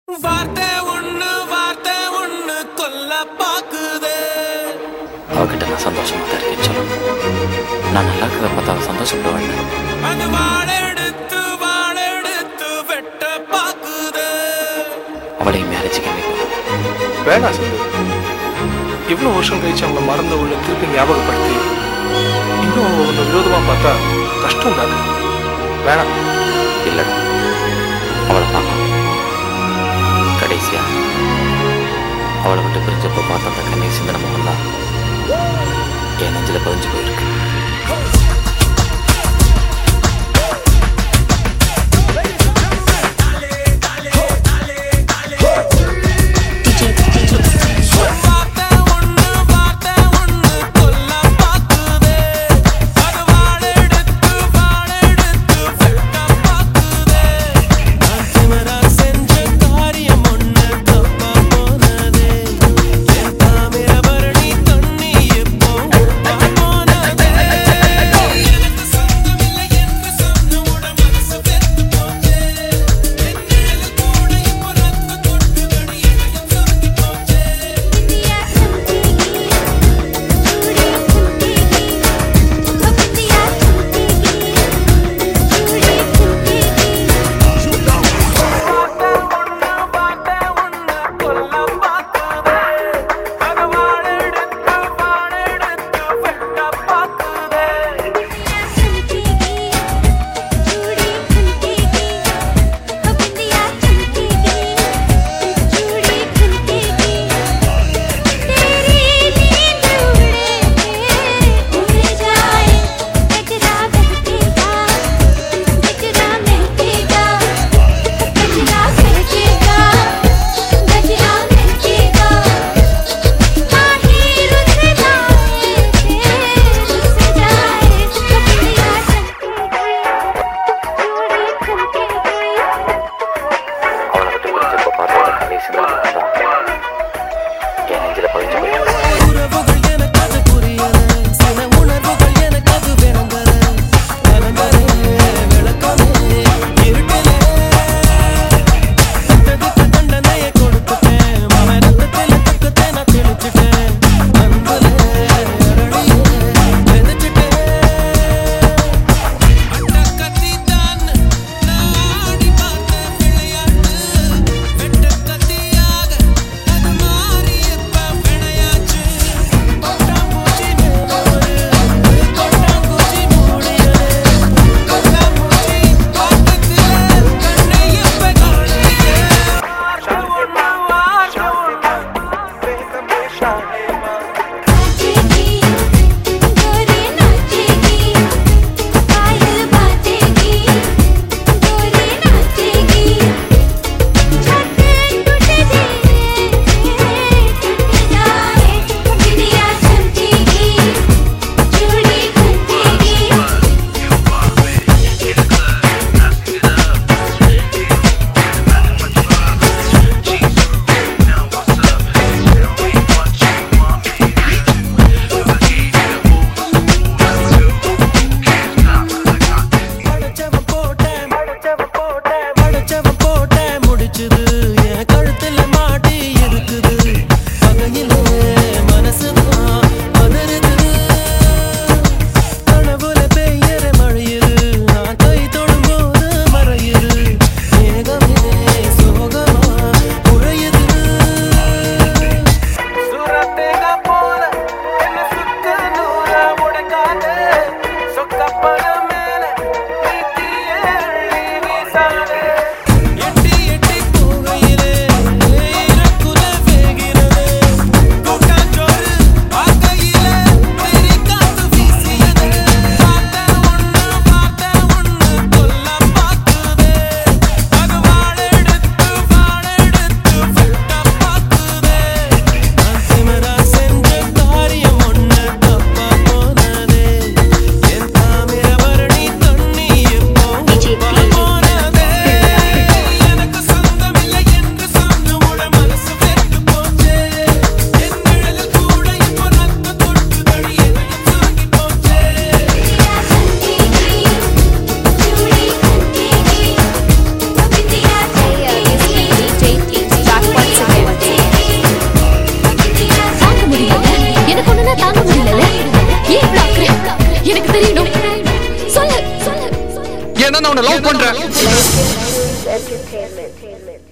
வார்த்தை ஒண்ணு வார்த்தை ஒண்ணு கொல்ல பாக்குதே அவகிட்ட நான் சந்தோஷமா தான் இருக்கேன்னு சொல்லணும் நான் நல்லா இருக்கிறத பார்த்து அவள் சந்தோஷப்படுவாள் அது வாழெடுத்து வாழெடுத்து வெட்ட பாக்குதே அவளையும் மேரேஜுக்கு வைப்போம் வேணாம் சந்து இவ்வளோ வருஷம் கழிச்சு அவங்கள மறந்த உள்ள திருப்பி ஞாபகப்படுத்தி இன்னும் அவங்க உன்னை விரோதமாக பார்த்தா கஷ்டம் தானே வேணாம் இல்லைடா அவளை பார்க்கணும் கடைசியா அவளை விட்டு பிரிஞ்சப்போ பார்த்த அந்த கண்ணீர் சிந்தன முகம் தான் என் நெஞ்சில் பதிஞ்சு போயிருக்கு வார்த்தை ஒண்ணு வார்த்தை ஒண்ணு கொல்ல பாக்குதே அது வாழெடுத்து வாழெடுத்து வெட்ட பாக்குதே நான் திமிரா செஞ்ச காரியம் ஒண்ணு தப்பா போனதே என் தாமிரபரணி தண்ணி எப்போ உப்பா போனதே எனக்கு சொந்தமில்லை என்று சொன்ன உடன் மனசு வெத்து போச்சே என் நிழல் கூட இப்போ ரத்த கொட்டுதடி இதயம் சொருகி போச்சே வார்த்தை ஒண்ணு வார்த்தை ஒண்ணு கொல்ல பாக்குதே அது வாழெடுத்து வாழெடுத்து வெட்ட பாக்குதே அவளை விட்டு பிரிஞ்சப்போ பார்த்த அந்த கண்ணீர் சிந்தன முகம் தான் என் நெஞ்சில் பதிஞ்சு போயிருக்கு உறவுகள் எனக்கு அது புரியல சில உணர்வுகள் எனக்கு அது விளங்கல விளங்கலே விளக்கமே இருக்கலே பெத்ததுக்கு தண்டனையை கொடுத்துட்டேன் மரணத்துல துக்கத்தை நான் தெளிச்சுட்டேன் அன்புல அரணியே விதைச்சிட்டேன் அட்டக்கத்தி தான் நான் ஆடி பார்த்த விளையாட்டு வெட்ட கத்தியாக அது மாறி இப்ப விளையாச்சு கொட்டாம்பூச்சி மேலோடு கொட்டாம்பூச்சி மூடியது கொட்டாம்பூச்சி பாக்கத்தில கண்ணை இப்ப காணையே ஒண்ணு வார்த்தை மடச்சவ போட்டேன் மடச்சவ போட்டேன் மடச்சவ போட்டேன் முடிச்சுது என் கழுத்துல மாட்டி இருக்குது பகையிலே மனசுதான் பதறுது கனவுல பெய்யற மழையுது நான் கை தொடும்போது மறையுது மேகமே சோகமா உழையுது சுரத்தேக போல என்ன சுத்த நூற உடைக்காதே சொக்கப்பட மேல நீ தீய அள்ளி வீசாதே எட்டி எட்டி போக எனக்கு தெரியணும் சொல்லு சொல்லு சொல்லு ஏன்னா நான் உன்னை லவ் பண்றேன் Entertainment.